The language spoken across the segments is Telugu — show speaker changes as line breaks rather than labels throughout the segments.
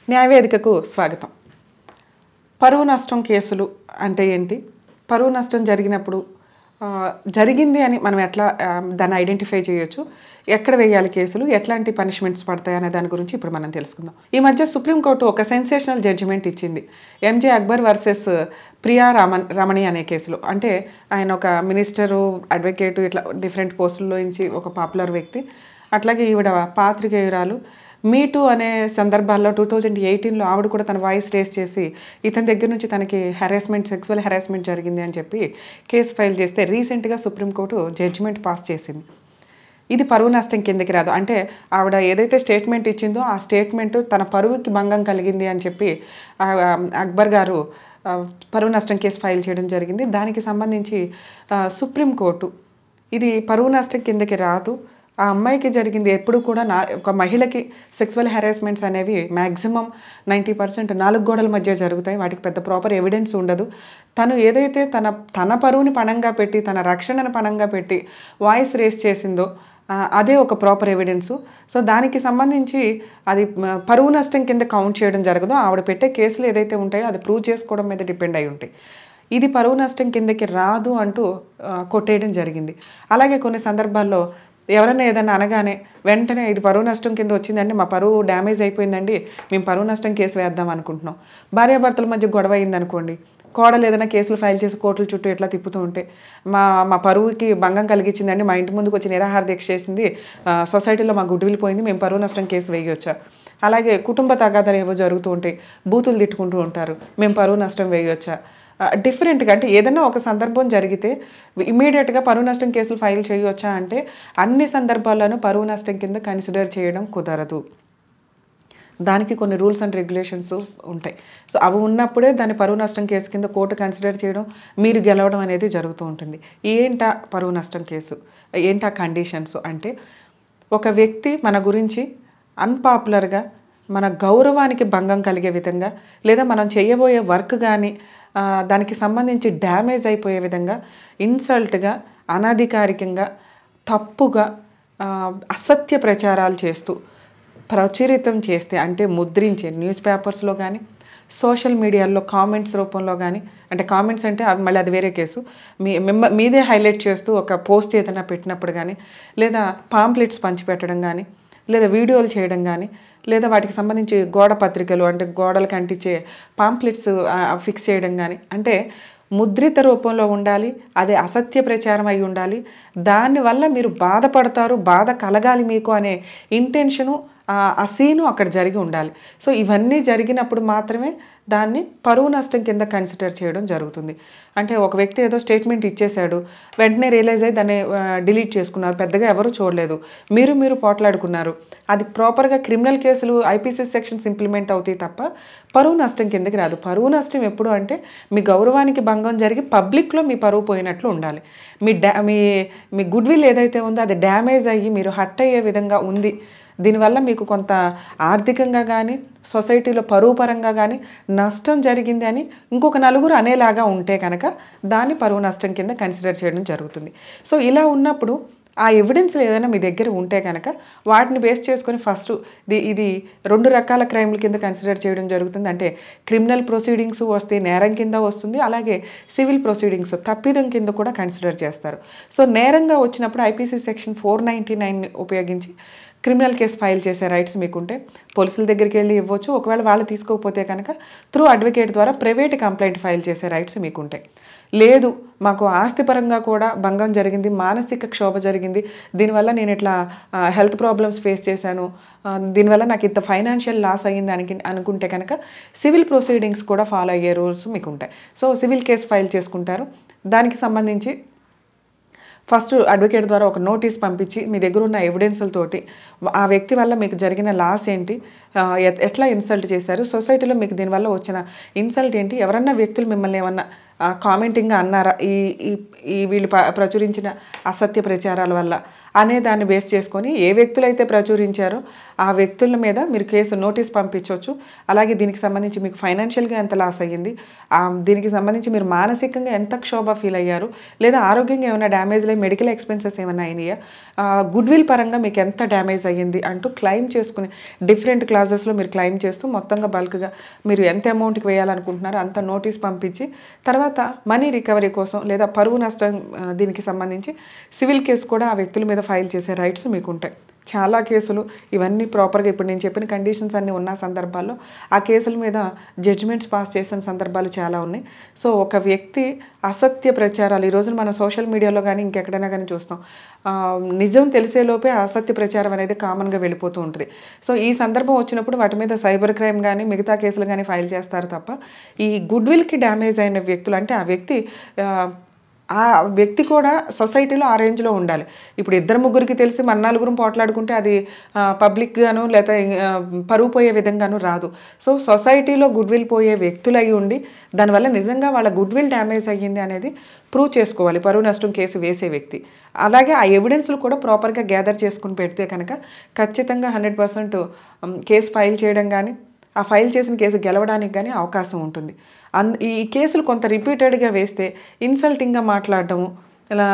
న్యాయవేదికకు స్వాగతం పరువు నష్టం కేసులు అంటే ఏంటి పరువు నష్టం జరిగినప్పుడు ఆ, జరిగింది అని మనం ఎట్లా ఆ, దాన్ని ఐడెంటిఫై చేయొచ్చు ఎక్కడ వేయాలి కేసులు ఎట్లాంటి పనిష్మెంట్స్ పడతాయి అనే దాని గురించి ఇప్పుడు మనం తెలుసుకుందాం ఈ మధ్య సుప్రీంకోర్టు ఒక సెన్సేషనల్ జడ్జిమెంట్ ఇచ్చింది ఎంజే అక్బర్ వర్సెస్ ప్రియా రామన్ రమణి అనే కేసులో అంటే ఆయన ఒక మినిస్టరు అడ్వకేటు ఇట్లా డిఫరెంట్ పోస్టుల్లో నుంచి ఒక పాపులర్ వ్యక్తి అట్లాగే ఈవిడ పాత్రికేయురాలు మీటు అనే సందర్భాల్లో టూ థౌజండ్ ఎయిటీన్లో ఆవిడ కూడా తన వాయిస్ రేస్ చేసి ఇతని దగ్గర నుంచి తనకి హెరాస్మెంట్ సెక్సువల్ హెరాస్మెంట్ జరిగింది అని చెప్పి కేసు ఫైల్ చేస్తే రీసెంట్గా సుప్రీంకోర్టు జడ్జిమెంట్ పాస్ చేసింది ఇది పరువు నష్టం కిందకి రాదు అంటే ఆవిడ ఏదైతే స్టేట్మెంట్ ఇచ్చిందో ఆ స్టేట్మెంట్ తన పరువుకి భంగం కలిగింది అని చెప్పి ఆ, అక్బర్ గారు ఆ, పరువు నష్టం కేసు ఫైల్ చేయడం జరిగింది దానికి సంబంధించి ఆ, సుప్రీంకోర్టు ఇది పరువు నష్టం కిందకి రాదు ఆ అమ్మాయికి జరిగింది ఎప్పుడు కూడా నా ఒక మహిళకి సెక్సువల్ హెరాస్మెంట్స్ అనేవి మ్యాక్సిమం నైంటీ పర్సెంట్ నాలుగు గోడల మధ్య జరుగుతాయి వాటికి పెద్ద ప్రాపర్ ఎవిడెన్స్ ఉండదు తను ఏదైతే తన తన పరువుని పణంగా పెట్టి తన రక్షణను పణంగా పెట్టి వాయిస్ రేస్ చేసిందో ఆ, అదే ఒక ప్రాపర్ ఎవిడెన్సు సో దానికి సంబంధించి అది మ, పరువు నష్టం కింద కౌంట్ చేయడం జరగదు ఆవిడ పెట్టే కేసులు ఏదైతే ఉంటాయో అది ప్రూవ్ చేసుకోవడం మీద డిపెండ్ అయి ఉంటాయి ఇది పరువు నష్టం కిందకి రాదు అంటూ ఆ, కొట్టేయడం జరిగింది అలాగే కొన్ని సందర్భాల్లో ఎవరైనా ఏదైనా అనగానే వెంటనే ఇది పరువు నష్టం కింద వచ్చిందండి మా పరువు డ్యామేజ్ అయిపోయిందండి మేము పరువు నష్టం కేసు వేద్దాం అనుకుంటున్నాం భార్యాభర్తల మధ్య గొడవ అయింది అనుకోండి కోడలు ఏదైనా కేసులు ఫైల్ చేసి కోర్టుల చుట్టూ ఎట్లా తిప్పుతూ ఉంటే మా మా పరువుకి భంగం కలిగించిందండి మా ఇంటి ముందుకు వచ్చి నిరాహార దీక్ష చేసింది ఆ, సొసైటీలో మా గుడ్ విల్ పోయింది మేము పరువు నష్టం కేసు వేయొచ్చా అలాగే కుటుంబ తగాదాలు ఏవో జరుగుతూ ఉంటాయి బూతులు తిట్టుకుంటూ ఉంటారు మేము పరువు నష్టం వేయొచ్చా డిఫరెంట్గా అంటే ఏదైనా ఒక సందర్భం జరిగితే ఇమీడియట్గా పరువు నష్టం కేసులు ఫైల్ చేయవచ్చా అంటే అన్ని సందర్భాల్లోనూ పరువు నష్టం కింద కన్సిడర్ చేయడం కుదరదు దానికి కొన్ని రూల్స్ అండ్ రెగ్యులేషన్స్ ఉంటాయి సో అవి ఉన్నప్పుడే దాన్ని పరువు నష్టం కేసు కింద కోర్టు కన్సిడర్ చేయడం మీరు గెలవడం అనేది జరుగుతూ ఉంటుంది ఏంటా పరువు నష్టం కేసు ఏంటా కండిషన్స్ అంటే ఒక వ్యక్తి మన గురించి అన్పాపులర్గా మన గౌరవానికి భంగం కలిగే విధంగా లేదా మనం చేయబోయే వర్క్ కానీ ఆ, దానికి సంబంధించి డ్యామేజ్ అయిపోయే విధంగా ఇన్సల్ట్గా అనధికారికంగా తప్పుగా ఆ, అసత్య ప్రచారాలు చేస్తూ ప్రచురితం చేస్తే అంటే ముద్రించే న్యూస్ పేపర్స్లో కానీ సోషల్ మీడియాలో కామెంట్స్ రూపంలో కానీ అంటే కామెంట్స్ అంటే అవి మళ్ళీ అది వేరే కేసు మీ మిమ్మ మీదే హైలైట్ చేస్తూ ఒక పోస్ట్ ఏదైనా పెట్టినప్పుడు కానీ లేదా పాంప్లెట్స్ పంచిపెట్టడం కానీ లేదా వీడియోలు చేయడం కానీ లేదా వాటికి సంబంధించి గోడ పత్రికలు అంటే గోడలకు అంటించే పాంప్లెట్స్ ఫిక్స్ చేయడం కానీ అంటే ముద్రిత రూపంలో ఉండాలి అది అసత్య ప్రచారం అయి ఉండాలి దానివల్ల మీరు బాధపడతారు బాధ కలగాలి మీకు అనే ఇంటెన్షను ఆ- ఆ సీను అక్కడ జరిగి ఉండాలి సో ఇవన్నీ జరిగినప్పుడు మాత్రమే దాన్ని పరువు నష్టం కింద కన్సిడర్ చేయడం జరుగుతుంది అంటే ఒక వ్యక్తి ఏదో స్టేట్మెంట్ ఇచ్చేశాడు వెంటనే రియలైజ్ అయ్యి దాన్ని డిలీట్ చేసుకున్నారు పెద్దగా ఎవరు చూడలేదు మీరు మీరు పోట్లాడుకున్నారు అది ప్రాపర్గా క్రిమినల్ కేసులు ఐపీసీ సెక్షన్స్ ఇంప్లిమెంట్ అవుతాయి తప్ప పరువు నష్టం కిందకి రాదు పరువు నష్టం ఎప్పుడు అంటే మీ గౌరవానికి భంగం జరిగి పబ్లిక్లో మీ పరువు పోయినట్లు ఉండాలి మీ డా మీ మీ గుడ్ విల్ ఏదైతే ఉందో అది డ్యామేజ్ అయ్యి మీరు హట్ అయ్యే విధంగా ఉంది దీనివల్ల మీకు కొంత ఆర్థికంగా కానీ సొసైటీలో పరువు పరంగా కానీ నష్టం జరిగింది అని ఇంకొక నలుగురు అనేలాగా ఉంటే కనుక దాన్ని పరువు నష్టం కింద కన్సిడర్ చేయడం జరుగుతుంది సో ఇలా ఉన్నప్పుడు ఆ ఎవిడెన్స్ ఏదైనా మీ దగ్గర ఉంటే కనుక వాటిని బేస్ చేసుకొని ఫస్ట్ ఇది ఇది రెండు రకాల క్రైమ్ల కింద కన్సిడర్ చేయడం జరుగుతుంది అంటే క్రిమినల్ ప్రొసీడింగ్స్ వస్తే నేరం కింద వస్తుంది అలాగే సివిల్ ప్రొసీడింగ్స్ తప్పిదం కింద కూడా కన్సిడర్ చేస్తారు సో నేరంగా వచ్చినప్పుడు IPC section four ninety nine ఉపయోగించి క్రిమినల్ కేసు ఫైల్ చేసే రైట్స్ మీకుంటే పోలీసుల దగ్గరికి వెళ్ళి ఇవ్వచ్చు ఒకవేళ వాళ్ళు తీసుకోకపోతే కనుక త్రూ అడ్వకేట్ ద్వారా ప్రైవేట్ కంప్లైంట్ ఫైల్ చేసే రైట్స్ మీకుంటాయి లేదు మాకు ఆస్తిపరంగా కూడా భంగం జరిగింది మానసిక క్షోభ జరిగింది దీనివల్ల నేను ఇట్లా హెల్త్ ప్రాబ్లమ్స్ ఫేస్ చేశాను ఆ, దీనివల్ల నాకు ఇంత ఫైనాన్షియల్ లాస్ అయ్యింది అని అనుకుంటే కనుక సివిల్ ప్రొసీడింగ్స్ కూడా ఫాలో అయ్యే రూల్స్ మీకు ఉంటాయి సో సివిల్ కేసు ఫైల్ చేసుకుంటారు దానికి సంబంధించి ఫస్ట్ అడ్వకేట్ ద్వారా ఒక నోటీస్ పంపించి మీ దగ్గర ఉన్న ఎవిడెన్స్లతోటి ఆ వ్యక్తి వల్ల మీకు జరిగిన లాస్ ఏంటి ఆ, ఎట్- ఎట్లా ఇన్సల్ట్ చేశారు సొసైటీలో మీకు దీనివల్ల వచ్చిన ఇన్సల్ట్ ఏంటి ఎవరన్నా వ్యక్తులు మిమ్మల్ని ఏమన్నా కామెంటింగ్గా అన్నారా ఈ ఈ ఈ వీళ్ళు ప- ప్రచురించిన అసత్య ప్రచారాల వల్ల అనే దాన్ని బేస్ చేసుకొని ఏ వ్యక్తులైతే ప్రచురించారో ఆ వ్యక్తుల మీద మీరు కేసు నోటీస్ పంపించవచ్చు అలాగే దీనికి సంబంధించి మీకు ఫైనాన్షియల్గా ఎంత లాస్ అయ్యింది ఆ, దీనికి సంబంధించి మీరు మానసికంగా ఎంత క్షోభ ఫీల్ అయ్యారు లేదా ఆరోగ్యంగా ఏమైనా డ్యామేజ్ అయ్యి మెడికల్ ఎక్స్పెన్సెస్ ఏమైనా అయినాయా గుడ్ విల్ పరంగా మీకు ఎంత డ్యామేజ్ అయ్యింది అంటూ క్లెయిమ్ చేసుకుని డిఫరెంట్ క్లాజెస్లో మీరు క్లెయిమ్ చేస్తూ మొత్తంగా బల్క్గా మీరు ఎంత అమౌంట్కి వేయాలనుకుంటున్నారో అంత నోటీస్ పంపించి తర్వాత మనీ రికవరీ కోసం లేదా పరువు నష్టం ఆ, దీనికి సంబంధించి సివిల్ కేసు కూడా ఆ వ్యక్తుల మీద ఫైల్ చేసే రైట్స్ మీకు ఉంటాయి చాలా కేసులు ఇవన్నీ ప్రాపర్గా ఇప్పుడు నేను చెప్పిన కండిషన్స్ అన్నీ ఉన్న సందర్భాల్లో ఆ కేసుల మీద జడ్జిమెంట్స్ పాస్ చేసిన సందర్భాలు చాలా ఉన్నాయి సో ఒక వ్యక్తి అసత్య ప్రచారాలు ఈ రోజున మనం సోషల్ మీడియాలో కానీ ఇంకెక్కడైనా కానీ చూస్తాం ఆ, నిజం తెలిసేలోపే అసత్య ప్రచారం అనేది కామన్గా వెళ్ళిపోతూ ఉంటుంది సో ఈ సందర్భం వచ్చినప్పుడు వాటి మీద సైబర్ క్రైమ్ కానీ మిగతా కేసులు కానీ ఫైల్ చేస్తారు తప్ప ఈ గుడ్ విల్కి డ్యామేజ్ అయిన వ్యక్తులు అంటే ఆ వ్యక్తి ఆ, ఆ వ్యక్తి కూడా సొసైటీలో ఆ రేంజ్లో ఉండాలి ఇప్పుడు ఇద్దరు ముగ్గురికి తెలిసి మన నలుగురం పోట్లాడుకుంటే అది పబ్లిక్గాను లేదా ఆ, పరువు పోయే విధంగాను రాదు సో సొసైటీలో గుడ్ విల్ పోయే వ్యక్తులు అయి ఉండి దానివల్ల నిజంగా వాళ్ళ గుడ్ విల్ డ్యామేజ్ అయ్యింది అనేది ప్రూవ్ చేసుకోవాలి పరువు నష్టం కేసు వేసే వ్యక్తి అలాగే ఆ ఎవిడెన్స్లు కూడా ప్రాపర్గా గ్యాదర్ చేసుకుని పెడితే కనుక ఖచ్చితంగా హండ్రెడ్ పర్సెంట్ కేసు ఫైల్ చేయడం కానీ ఆ ఫైల్ చేసిన కేసు గెలవడానికి కానీ అవకాశం ఉంటుంది అన్ ఈ కేసులు కొంత రిపీటెడ్గా వేస్తే ఇన్సల్టింగ్గా మాట్లాడటము ఇలా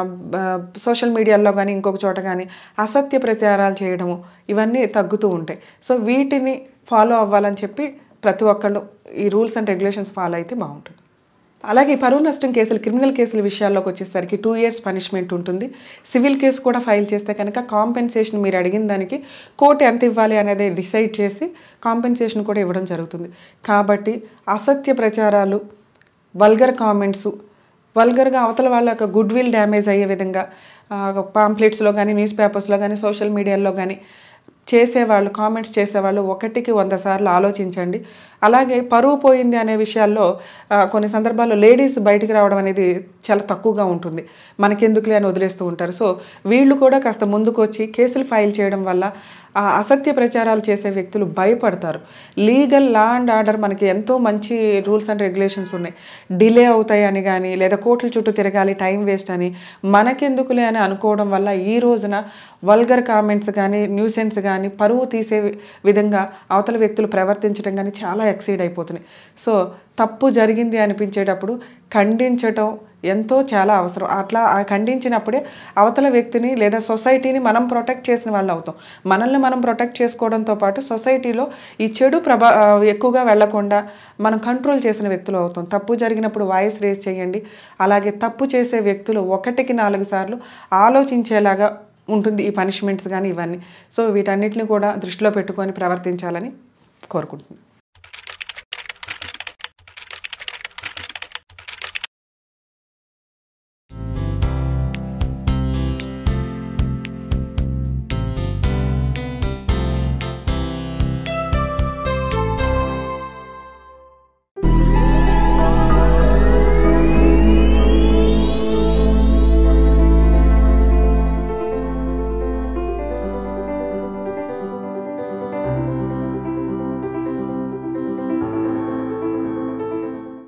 సోషల్ మీడియాలో కానీ ఇంకొక చోట కానీ అసత్య ప్రచారాలు చేయడము ఇవన్నీ తగ్గుతూ ఉంటాయి సో వీటిని ఫాలో అవ్వాలని చెప్పి ప్రతి ఒక్కళ్ళు ఈ రూల్స్ అండ్ రెగ్యులేషన్స్ ఫాలో అయితే బాగుంటుంది అలాగే ఈ పరువు నష్టం కేసులు క్రిమినల్ కేసుల విషయాల్లోకి వచ్చేసరికి టూ ఇయర్స్ పనిష్మెంట్ ఉంటుంది సివిల్ కేసు కూడా ఫైల్ చేస్తే కనుక కాంపెన్సేషన్ మీరు అడిగిన దానికి కోర్టు ఎంత ఇవ్వాలి అనేది డిసైడ్ చేసి కాంపెన్సేషన్ కూడా ఇవ్వడం జరుగుతుంది కాబట్టి అసత్య ప్రచారాలు వల్గర్ కామెంట్స్ వల్గర్గా అవతల వాళ్ళ యొక్క గుడ్ విల్ డ్యామేజ్ అయ్యే విధంగా పాంప్లెట్స్లో కానీ న్యూస్ పేపర్స్లో కానీ సోషల్ మీడియాలో కానీ చేసేవాళ్ళు కామెంట్స్ చేసేవాళ్ళు ఒకటికి వంద సార్లు ఆలోచించండి అలాగే పరువు పోయింది అనే విషయాల్లో ఆ, కొన్ని సందర్భాల్లో లేడీస్ బయటికి రావడం అనేది చాలా తక్కువగా ఉంటుంది మనకెందుకులే అని వదిలేస్తూ ఉంటారు సో వీళ్ళు కూడా కాస్త ముందుకు వచ్చి కేసులు ఫైల్ చేయడం వల్ల ఆ అసత్య ప్రచారాలు చేసే వ్యక్తులు భయపడతారు లీగల్ లా అండ్ ఆర్డర్ మనకి ఎంతో మంచి రూల్స్ అండ్ రెగ్యులేషన్స్ ఉన్నాయి డిలే అవుతాయి అని కానీ లేదా కోర్టుల చుట్టూ తిరగాలి టైం వేస్ట్ అని మనకెందుకులే అని అనుకోవడం వల్ల ఈ రోజున వల్గర్ కామెంట్స్ కానీ న్యూసెన్స్ కానీ పరువు తీసే విధంగా అవతల వ్యక్తులు ప్రవర్తించడం కానీ చాలా ఎక్సీడ్ అయిపోతున్నాయి సో తప్పు జరిగింది అనిపించేటప్పుడు ఖండించటం ఎంతో చాలా అవసరం అట్లా ఆ ఖండించినప్పుడే అవతల వ్యక్తిని లేదా సొసైటీని మనం ప్రొటెక్ట్ చేసిన వాళ్ళు అవుతాం మనల్ని మనం ప్రొటెక్ట్ చేసుకోవడంతో పాటు సొసైటీలో ఈ చెడు ప్రభా ఆ, ఎక్కువగా వెళ్లకుండా మనం కంట్రోల్ చేసిన వ్యక్తులు అవుతాం తప్పు జరిగినప్పుడు వాయిస్ రేస్ చేయండి అలాగే తప్పు చేసే వ్యక్తులు ఒకటికి నాలుగు సార్లు ఆలోచించేలాగా ఉంటుంది ఈ పనిష్మెంట్స్ కానీ ఇవన్నీ సో వీటన్నిటిని కూడా దృష్టిలో పెట్టుకొని ప్రవర్తించాలని కోరుకుంటున్నాను